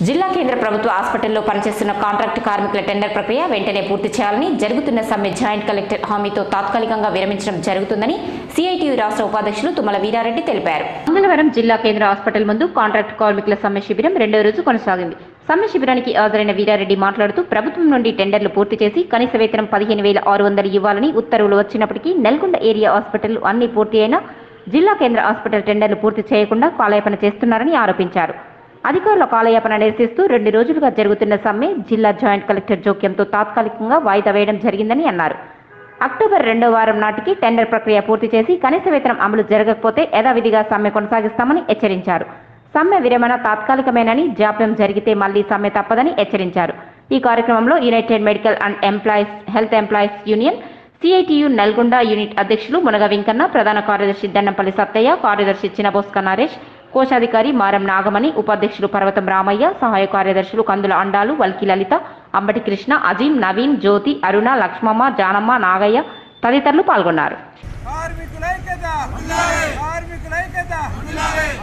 జిల్లా కేంద్ర ప్రభుత్వ హాస్పిటల్లో పనిచేస్తున్న కాంట్రాక్ట్ కార్మికుల టెండర్ ప్రక్రియ వెంటనే పూర్తి చేయాలని జరుగుతున్న సమ్మె జాయింట్ కలెక్టర్ హామీతో తాత్కాలికంగా విరమించడం జరుగుతుందని సిఐటియు రాష్ట్ర ఉపాధ్యక్షులు తుమ్మల వీరారెడ్డి తెలిపారు మంగళవారం జిల్లా కేంద్ర హాస్పిటల్ ముందు కాంట్రాక్ట్ కార్మికుల సమ్మె శిబిరం రెండో రోజు కొనసాగింది సమ్మె శిబిరానికి హాజరైన వీరారెడ్డి మాట్లాడుతూ ప్రభుత్వం నుండి టెండర్లు పూర్తి చేసి కనీస వేతనం పదిహేను వేల ఆరు వందలు ఇవ్వాలని ఉత్తర్వులు వచ్చినప్పటికీ నల్గొండ ఏరియా హాస్పిటల్ అన్ని పూర్తి అయినా జిల్లా కేంద్ర హాస్పిటల్ టెండర్లు పూర్తి చేయకుండా కాలయాపన చేస్తున్నారని ఆరోపించారు అధికారుల కాలయాపన నిరసిస్తూ రెండు రోజులుగా జరుగుతున్న సమ్మె జిల్లా జాయింట్ కలెక్టర్ జోక్యంతో తాత్కాలికంగా వాయిదా వేయడం జరిగిందని అన్నారు అక్టోబర్ రెండో వారం నాటికి టెండర్ ప్రక్రియ పూర్తి చేసి కనీస వేతనం అమలు జరగకపోతే యథావిధిగా సమ్మె కొనసాగిస్తామని హెచ్చరించారు సమ్మె విరమణ తాత్కాలికమేనని జాప్యం జరిగితే మళ్లీ సమ్మె తప్పదని హెచ్చరించారు ఈ కార్యక్రమంలో united medical and employees health employees union CITU Nalgonda unit అధ్యక్షులు మునగ వెంకన్న ప్రధాన కార్యదర్శి దండంపల్లి సత్తయ్య కార్యదర్శి చిన్నబోస్క నరేష్ కోశాధికారి మారం నాగమణి ఉపాధ్యక్షులు పర్వతం రామయ్య సహాయ కార్యదర్శులు కందుల అండాలు వల్కి లలిత అంబటి కృష్ణ అజీం నవీన్ జ్యోతి అరుణ లక్ష్మమ్మ జానమ్మ నాగయ్య తదితరులు పాల్గొన్నారు కార్మికుల ఐక్యత కార్మికుల ఐక్యత